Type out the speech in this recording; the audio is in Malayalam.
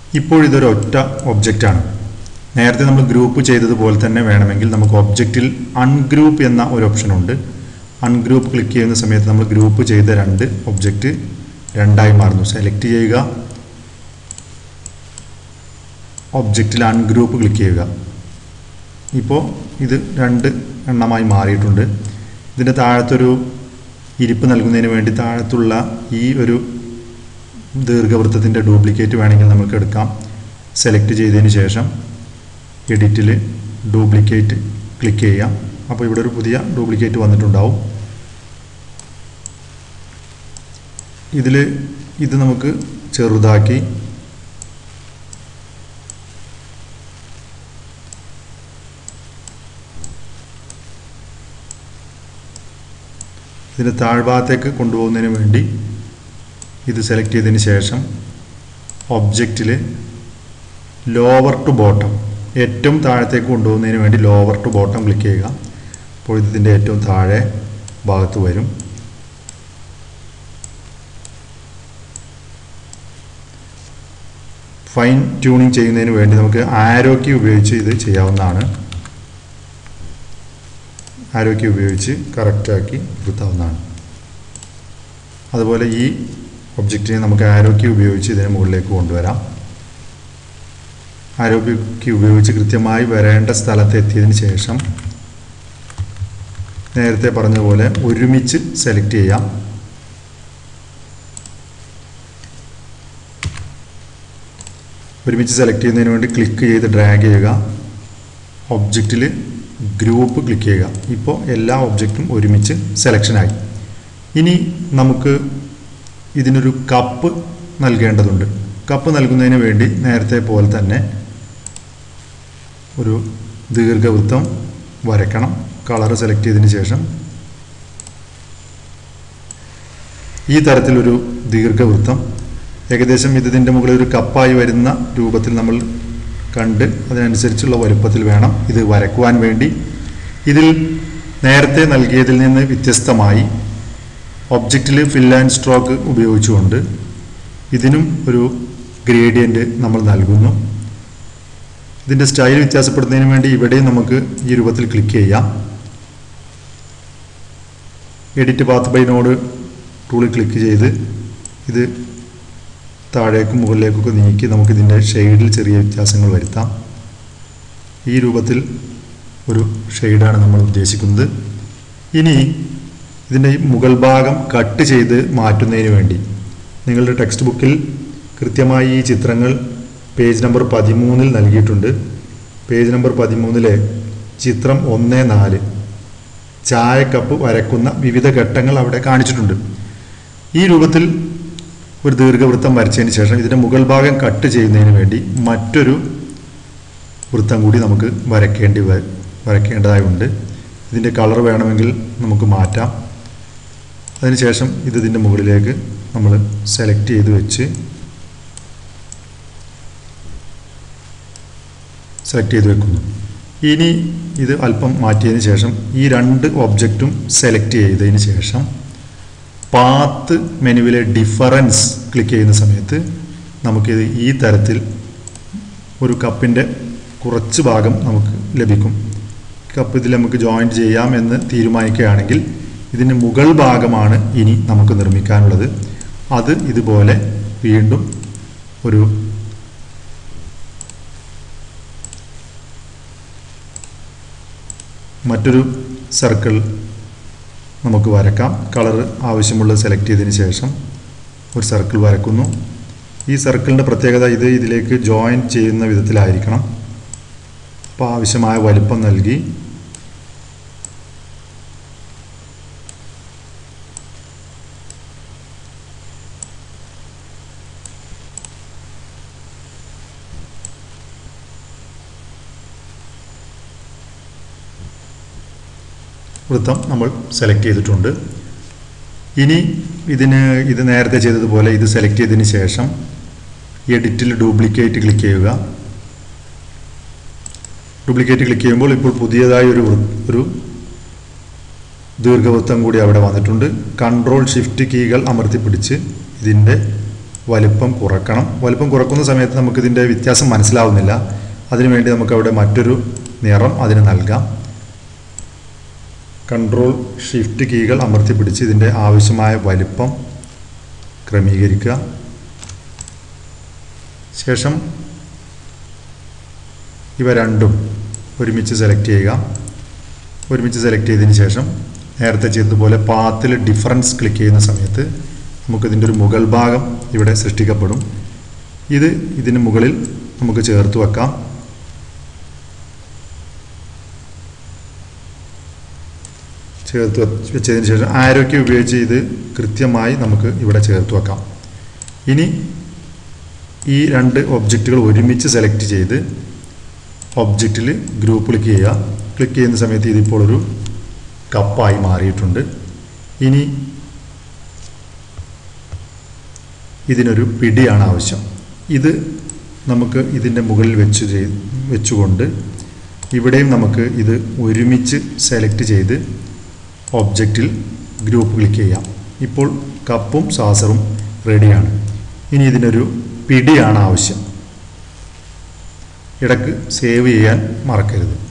ഇപ്പോൾ ഇതൊരു ഒറ്റ ഒബ്ജക്റ്റാണ് നേരത്തെ നമ്മൾ ഗ്രൂപ്പ് ചെയ്തതുപോലെ തന്നെ വേണമെങ്കിൽ നമുക്ക് ഒബ്ജക്റ്റിൽ അൺഗ്രൂപ്പ് എന്ന ഒരു ഓപ്ഷൻ ഉണ്ട് അൺഗ്രൂപ്പ് ക്ലിക്ക് ചെയ്യുന്ന സമയത്ത് നമ്മൾ ഗ്രൂപ്പ് ചെയ്ത രണ്ട് ഒബ്ജക്റ്റ് രണ്ടായി മാറുന്നു സെലക്ട് ചെയ്യുക ഒബ്ജക്റ്റിൽ അൺഗ്രൂപ്പ് ക്ലിക്ക് ചെയ്യുക ഇപ്പോൾ ഇത് രണ്ട് എണ്ണമായി മാറിയിട്ടുണ്ട് ഇതിൻ്റെ താഴത്തൊരു ഇരിപ്പ് നൽകുന്നതിന് വേണ്ടി താഴത്തുള്ള ഈ ഒരു ദീർഘവൃത്തത്തിൻ്റെ ഡ്യൂപ്ലിക്കേറ്റ് വേണമെങ്കിൽ നമുക്ക് എടുക്കാം സെലക്ട് ചെയ്തതിന് ശേഷം എഡിറ്റിൽ ഡ്യൂപ്ലിക്കേറ്റ് ക്ലിക്ക് ചെയ്യാം അപ്പോൾ ഇവിടെ ഒരു പുതിയ ഡ്യൂപ്ലിക്കേറ്റ് വന്നിട്ടുണ്ടാവും ഇതിൽ ഇത് നമുക്ക് ചെറുതാക്കി ഇതിന് താഴ്ഭാഗത്തേക്ക് കൊണ്ടുപോകുന്നതിന് വേണ്ടി ഇത് സെലക്ട് ചെയ്തതിന് ശേഷം ഒബ്ജക്റ്റിൽ ലോവർ ടു ബോട്ടം ഏറ്റവും താഴത്തേക്ക് കൊണ്ടുപോകുന്നതിന് വേണ്ടി ലോവർ ടു ബോട്ടം ക്ലിക്ക് ചെയ്യുക അപ്പോൾ ഇതിൻ്റെ ഏറ്റവും താഴെ ഭാഗത്ത് വരും ഫൈൻ ട്യൂണിങ് ചെയ്യുന്നതിന് വേണ്ടി നമുക്ക് ആരോക്കി ഉപയോഗിച്ച് ഇത് ചെയ്യാവുന്നതാണ് ആരോക്കി ഉപയോഗിച്ച് കറക്റ്റാക്കി നിർത്താവുന്നതാണ് അതുപോലെ ഈ ഒബ്ജക്റ്റിനെ നമുക്ക് ആരോക്കി ഉപയോഗിച്ച് ഇതിന് മുകളിലേക്ക് കൊണ്ടുവരാം ആരോഗ്യക്ക് ഉപയോഗിച്ച് കൃത്യമായി വരേണ്ട സ്ഥലത്ത് എത്തിയതിന് ശേഷം നേരത്തെ പറഞ്ഞ പോലെ ഒരുമിച്ച് സെലക്ട് ചെയ്യാം ഒരുമിച്ച് സെലക്ട് ചെയ്യുന്നതിന് വേണ്ടി ക്ലിക്ക് ചെയ്ത് ഡ്രാഗ് ചെയ്യുക ഒബ്ജക്റ്റിൽ ഗ്രൂപ്പ് ക്ലിക്ക് ചെയ്യുക ഇപ്പോൾ എല്ലാ ഒബ്ജക്റ്റും ഒരുമിച്ച് സെലക്ഷനായി ഇനി നമുക്ക് ഇതിനൊരു കപ്പ് നൽകേണ്ടതുണ്ട് കപ്പ് നൽകുന്നതിന് വേണ്ടി നേരത്തെ പോലെ തന്നെ ഒരു ദീർഘവൃത്തം വരയ്ക്കണം കളർ സെലക്ട് ചെയ്തതിന് ശേഷം ഈ തരത്തിലൊരു ദീർഘവൃത്തം ഏകദേശം ഇതിൻ്റെ മുകളിൽ ഒരു കപ്പായി വരുന്ന രൂപത്തിൽ നമ്മൾ കണ്ട് അതിനനുസരിച്ചുള്ള വലുപ്പത്തിൽ വേണം ഇത് വരക്കുവാൻ വേണ്ടി ഇതിൽ നേരത്തെ നൽകിയതിൽ നിന്ന് വ്യത്യസ്തമായി ഒബ്ജക്റ്റിൽ ഫിൽ ആൻഡ് സ്ട്രോക്ക് ഉപയോഗിച്ചുകൊണ്ട് ഇതിനും ഒരു ഗ്രേഡിയൻ്റ് നമ്മൾ നൽകുന്നു ഇതിൻ്റെ സ്റ്റൈൽ വ്യത്യാസപ്പെടുന്നതിന് വേണ്ടി ഇവിടെയും നമുക്ക് ഈ രൂപത്തിൽ ക്ലിക്ക് ചെയ്യാം എഡിറ്റ് പാത്ത് ബൈ നോഡ് ടൂളിൽ ക്ലിക്ക് ചെയ്ത് ഇത് താഴേക്കും മുകളിലേക്കൊക്കെ നീക്കി നമുക്കിതിൻ്റെ ഷെയ്ഡിൽ ചെറിയ വ്യത്യാസങ്ങൾ വരുത്താം ഈ രൂപത്തിൽ ഒരു ഷെയ്ഡാണ് നമ്മൾ ഉദ്ദേശിക്കുന്നത് ഇനി ഇതിൻ്റെ ഈ മുകൾ ഭാഗം കട്ട് ചെയ്ത് മാറ്റുന്നതിന് വേണ്ടി നിങ്ങളുടെ ടെക്സ്റ്റ് ബുക്കിൽ കൃത്യമായി ഈ ചിത്രങ്ങൾ പേജ് നമ്പർ പതിമൂന്നിൽ നൽകിയിട്ടുണ്ട് പേജ് നമ്പർ പതിമൂന്നിലെ ചിത്രം ഒന്ന് നാല് ചായക്കപ്പ് വരക്കുന്ന വിവിധ ഘട്ടങ്ങൾ അവിടെ കാണിച്ചിട്ടുണ്ട് ഈ രൂപത്തിൽ ഒരു ദീർഘവൃത്തം വരച്ചതിന് ശേഷം ഇതിൻ്റെ മുകൾ ഭാഗം കട്ട് ചെയ്യുന്നതിന് വേണ്ടി മറ്റൊരു വൃത്തം കൂടി നമുക്ക് വരയ്ക്കേണ്ടി വ വരയ്ക്കേണ്ടതായുണ്ട് ഇതിൻ്റെ കളർ വേണമെങ്കിൽ നമുക്ക് മാറ്റാം അതിനുശേഷം ഇത് ഇതിൻ്റെ മുകളിലേക്ക് നമ്മൾ സെലക്ട് ചെയ്ത് വെച്ച് സെലക്ട് ചെയ്ത് വെക്കുന്നു ഇനി ഇത് അല്പം മാറ്റിയതിന് ശേഷം ഈ രണ്ട് ഒബ്ജക്റ്റും സെലക്ട് ചെയ്തതിന് ശേഷം പാത്ത് മെനുവിലെ ഡിഫറൻസ് ക്ലിക്ക് ചെയ്യുന്ന സമയത്ത് നമുക്കിത് ഈ തരത്തിൽ ഒരു കപ്പിൻ്റെ കുറച്ച് ഭാഗം നമുക്ക് ലഭിക്കും കപ്പ് ഇതിൽ നമുക്ക് ജോയിൻറ്റ് ചെയ്യാം എന്ന് തീരുമാനിക്കുകയാണെങ്കിൽ ഇതിൻ്റെ മുകൾ ഭാഗമാണ് ഇനി നമുക്ക് നിർമ്മിക്കാനുള്ളത് അത് ഇതുപോലെ വീണ്ടും ഒരു മറ്റൊരു സർക്കിൾ നമുക്ക് വരക്കാം കളർ ആവശ്യമുള്ളത് സെലക്ട് ചെയ്തതിന് ശേഷം ഒരു സർക്കിൾ വരക്കുന്നു ഈ സർക്കിളിൻ്റെ പ്രത്യേകത ഇത് ഇതിലേക്ക് ജോയിൻ ചെയ്യുന്ന വിധത്തിലായിരിക്കണം അപ്പോൾ ആവശ്യമായ വലിപ്പം നൽകി വൃത്തം നമ്മൾ സെലക്ട് ചെയ്തിട്ടുണ്ട് ഇനി ഇതിന് ഇത് നേരത്തെ ചെയ്തതുപോലെ ഇത് സെലക്ട് ചെയ്തതിന് ശേഷം എഡിറ്റിൽ ഡ്യൂപ്ലിക്കേറ്റ് ക്ലിക്ക് ചെയ്യുക ഡ്യൂപ്ലിക്കേറ്റ് ക്ലിക്ക് ചെയ്യുമ്പോൾ ഇപ്പോൾ പുതിയതായി ഒരു വൃ- ഒരു ദീർഘവൃത്തം കൂടി അവിടെ വന്നിട്ടുണ്ട് കൺട്രോൾ ഷിഫ്റ്റ് കീകൾ അമർത്തിപ്പിടിച്ച് ഇതിൻ്റെ വലിപ്പം കുറക്കണം വലിപ്പം കുറക്കുന്ന സമയത്ത് നമുക്കിതിൻ്റെ വ്യത്യാസം മനസ്സിലാവുന്നില്ല അതിനുവേണ്ടി നമുക്കവിടെ മറ്റൊരു നിറം അതിന് നൽകാം കൺട്രോൾ ഷിഫ്റ്റ് കീകൾ അമർത്തി പിടിച്ച് ഇതിൻ്റെ ആവശ്യമായ വലിപ്പം ക്രമീകരിക്കുക ശേഷം ഇവ രണ്ടും ഒരുമിച്ച് സെലക്ട് ചെയ്യുക ഒരുമിച്ച് സെലക്ട് ചെയ്തതിന് ശേഷം നേരത്തെ ചെയ്തതുപോലെ പാത്തിൽ ഡിഫറൻസ് ക്ലിക്ക് ചെയ്യുന്ന സമയത്ത് നമുക്കിതിൻ്റെ ഒരു മുകൾ ഭാഗം ഇവിടെ സൃഷ്ടിക്കപ്പെടും ഇത് ഇതിന് മുകളിൽ നമുക്ക് ചേർത്ത് വെക്കാം ചേർത്ത് വെച്ചതിന് ശേഷം ആരോഗ്യം ഉപയോഗിച്ച് ഇത് കൃത്യമായി നമുക്ക് ഇവിടെ ചേർത്ത് വെക്കാം ഇനി ഈ രണ്ട് ഒബ്ജക്റ്റുകൾ ഒരുമിച്ച് സെലക്ട് ചെയ്ത് ഒബ്ജക്റ്റിൽ ഗ്രൂപ്പ് ക്ലിക്ക് ചെയ്യുക ക്ലിക്ക് ചെയ്യുന്ന സമയത്ത് ഇതിപ്പോൾ ഒരു കപ്പായി മാറിയിട്ടുണ്ട് ഇനി ഇതിനൊരു പിടിയാണ് ആവശ്യം ഇത് നമുക്ക് ഇതിൻ്റെ മുകളിൽ വെച്ച് ചെയ് വെച്ചുകൊണ്ട് ഇവിടെയും നമുക്ക് ഇത് ഒരുമിച്ച് സെലക്ട് ചെയ്ത് ഒബ്ജക്റ്റിൽ ഗ്രൂപ്പ് ക്ലിക്ക് ചെയ്യാം ഇപ്പോൾ കപ്പും സാസറും റെഡിയാണ് ഇനി ഇതിനൊരു പിടിയാണ് ആവശ്യം ഇടക്ക് സേവ് ചെയ്യാൻ മറക്കരുത്